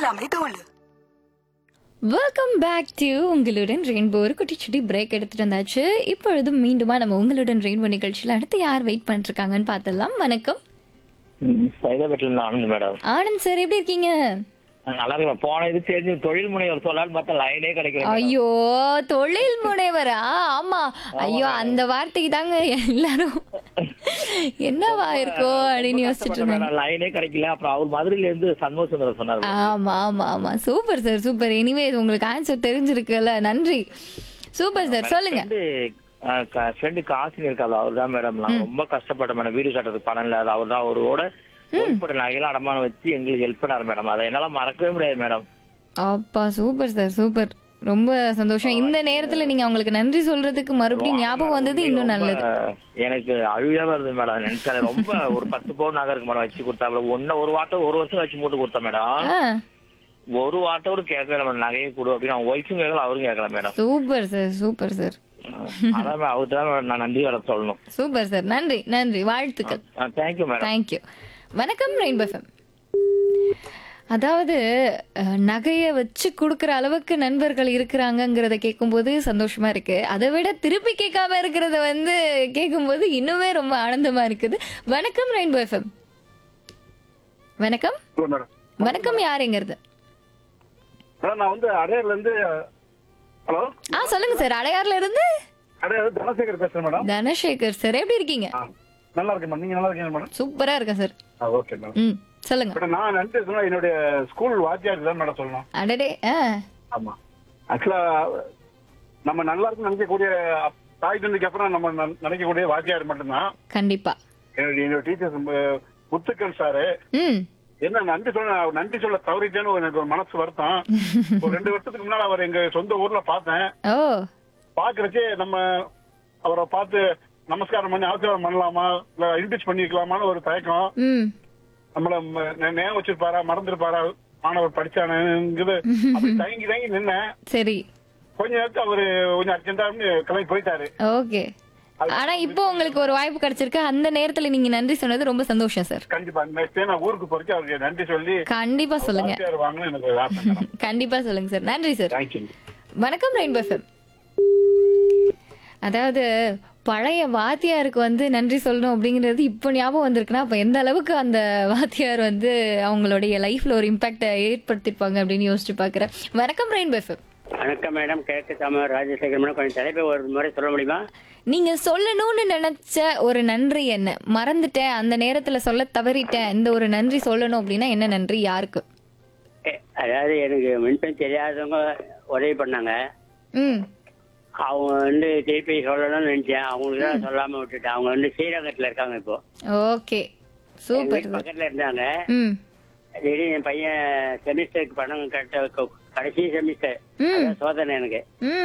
எல்லாமே தோல் welcome back to உங்களுடன் ரெயின்போ ஒரு குட்டி சுட்டி பிரேக் எடுத்துட்டு வந்தாச்சு இப்பொழுதும் மீண்டுமா நம்ம உங்களுடன் ரெயின்போ நிகழ்ச்சியில் அடுத்து யார் வெயிட் பண்ணிட்டு இருக்காங்கன்னு பார்த்தலாம் வணக்கம் சைதாபேட்டில் ஆனந்த் மேடம் ஆனந்த் சார் எப்படி இருக்கீங்க நல்லா இருக்கு போன இது தெரிஞ்சு தொழில் முனைவர் சொல்லலாம்னு பார்த்தா லைனே கிடைக்கல madam. ஐயோ தொழில் முனைவரா ஆமா ஐயோ அந்த வார்த்தைக்கு தாங்க எல்லாரும் என்னவா இருக்கோ அப்படின்னு யோசிச்சுட்டு இருந்தாங்க மேடம், லைனே கிடைக்கல அப்புறம் அவர் மதுரையில இருந்து சண்முக சுந்தரம் சொன்னார் ஆமா ஆமா ஆமா சூப்பர் சார் சூப்பர் எனிவே உங்களுக்கு ஆன்சர் தெரிஞ்சிருக்குல்ல நன்றி சூப்பர் சார் சொல்லுங்க ஃப்ரெண்டு காசினி இருக்காது அவர் தான் மேடம் நான் ரொம்ப கஷ்டப்பட்டேன் மேடம் வீடு கட்டுறதுக்கு பணம் இல்லாத அவர் தான் அவரோட உட்பட நகையெல்லாம் அடமானம் வச்சு எங்களுக்கு ஹெல்ப் பண்ணாரு மேடம் அதை என்னால மறக்கவே முடியாது மேடம் அப்பா சூப்பர் சார் சூப்பர் ரொம்ப சந்தோஷம் இந்த நேரத்துல நீங்க அவங்களுக்கு நன்றி சொல்றதுக்கு மறுபடியும் ஞாபகம் வந்தது இன்னும் நல்லது எனக்கு அழுவியா வருது மேடம் நினைச்சாலே ரொம்ப ஒரு பத்து பவுன் நகை இருக்கு மேடம் வச்சு கொடுத்தா ஒன்னு ஒரு வாட்டம் ஒரு வருஷம் வச்சு மூட்டு கொடுத்தேன் மேடம் ஆ, ஒரு வார்த்தையோட கேட்கல மேடம் நகையை கொடு அப்படின்னு அவங்க ஒய்ஃபும் கேட்கல அவரும் கேட்கல madam super sir super sir அதான் அவருக்கு தான் நான் நன்றி வர சொல்லணும் சூப்பர் சார் நன்றி நன்றி வாழ்த்துக்கள் தேங்க்யூ மேடம் தேங்க்யூ வணக்கம் ரெயின்போ எஃப்எம் அதாவது அஹ், நகைய வச்சு கொடுக்குற அளவுக்கு நண்பர்கள் இருக்கிறாங்கங்கிறத கேட்கும்போது சந்தோஷமா இருக்கு அதை விட திருப்பி கேட்காம இருக்கிறத வந்து கேட்கும்போது இன்னுமே ரொம்ப ஆனந்தமா இருக்குது வணக்கம் ரெயின்போ எஃப்எம் வணக்கம் ஹலோ மேடம் வணக்கம் யாருங்கிறது மேடம் நான் வந்து அடையார்ல இருந்து ஹலோ ஆ சொல்லுங்க சார் அடையார்ல இருந்து அடையார் தனசேகர் பேசுறேன் மேடம் தனசேகர் சார் எப்படி இருக்கீங்க ஆ, நல்லா இருக்கேன் மேடம் நீங்க நல்லா இருக்கீங்க மேடம் சூப்பரா இருக்கேன் சார் ஆ ஓகே மேடம் ம் சொல்லுங்க மேடம் நான் நன்றி சொன்னா என்னுடைய ஸ்கூல் வாத்தியாருக்கு தான் மேடம் சொல்லணும் அடடே ஆ ஆமா ஆக்சுவலா நம்ம நல்லா இருக்கு நினைக்கக்கூடிய அப்- தாய் தந்தைக்கு அப்புறம் நம்ம ந- நினைக்கக்கூடிய வாத்தியார் மட்டும்தான் கண்டிப்பா என்னுடைய என்னோட டீச்சர்ஸ் முத்துக்கன் சாரு ம் என்ன நன்றி சொல்ல நன்றி சொல்ல தவறிட்டேன்னு எனக்கு ஒரு மனசு வருத்தம் ஒரு ரெண்டு வருஷத்துக்கு முன்னால அவர் எங்க சொந்த ஊர்ல பார்த்தேன் ஓ பாக்குறச்சே நம்ம அவரை பார்த்து நமஸ்காரம் பண்ணி ஆசீர்வாதம் பண்ணலாமா இல்ல இன்ட்ரெஸ்ட் பண்ணிருக்கலாமான்னு ஒரு தயக்கம் ம் நம்மள ம- நே- ஞாபகம் வச்சிருப்பாரா மறந்துருப்பாரா மாணவர் படிச்சானுங்கிறது அப்படி தயங்கி தயங்கி நின்னேன் சரி கொஞ்ச நேரத்துல அவரு கொஞ்சம் அர்ஜென்டா கிளம்பி போயிட்டாரு ஓகே ஆனா இப்போ உங்களுக்கு ஒரு வாய்ப்பு கிடைச்சிருக்கு அந்த நேரத்துல நீங்க நன்றி சொன்னது ரொம்ப சந்தோஷம் சார் கண்டிப்பா நெக்ஸ்ட் டைம் நான் ஊருக்கு போறச்சு அவருக்கு நன்றி சொல்லி கண்டிப்பா சொல்லுங்க வாத்தியார் வாங்கன்னு எனக்கு ஒரு ஆசை மேடம் கண்டிப்பா சொல்லுங்க சார் நன்றி சார் தேங்க்யூ வணக்கம் ரெயின்போ எஃப்எம் அதாவது பழைய வாத்தியாருக்கு வந்து நன்றி சொல்லணும் அப்படிங்கிறது இப்போ ஞாபகம் வந்திருக்குன்னா அப்போ எந்த அளவுக்கு அந்த வாத்தியார் வந்து அவங்களுடைய லைஃப்ல ஒரு இம்பாக்டை ஏற்படுத்திருப்பாங்க அப்படின்னு யோசிச்சு பார்க்குறேன் வணக்கம் ரெயின்போ எஃப்எம் வணக்கம் மேடம் கிழக்கு தாமர் ராஜசேகர் மேடம் கொஞ்சம் தலைப்பை ஒரு முறை சொல்ல முடியுமா நீங்க சொல்லணும்னு நினைச்ச ஒரு நன்றி என்ன மறந்துட்டேன் அந்த நேரத்துல சொல்ல தவறிட்டேன் இந்த ஒரு நன்றி சொல்லணும் அப்படின்னா என்ன நன்றி யாருக்கு எ, அதாவது எனக்கு முன்பே தெரியாதவங்க உதவி பண்ணாங்க ம் அவங்க வந்து திருப்பி சொல்லணும்னு நினைச்சேன் அவங்களுக்கு தான் சொல்லாம விட்டுட்டேன் அவங்க வந்து ஸ்ரீரங்கத்துல இருக்காங்க இப்போ ஓகே எங்க சூப்பர் வீட்டு பக்கத்துல இருந்தாங்க ம் திடீர்னு என் பையன் செமிஸ்டருக்கு பணம் கட்ட கடைசி செமிஸ்டர் ம் சோதனை எனக்கு ம்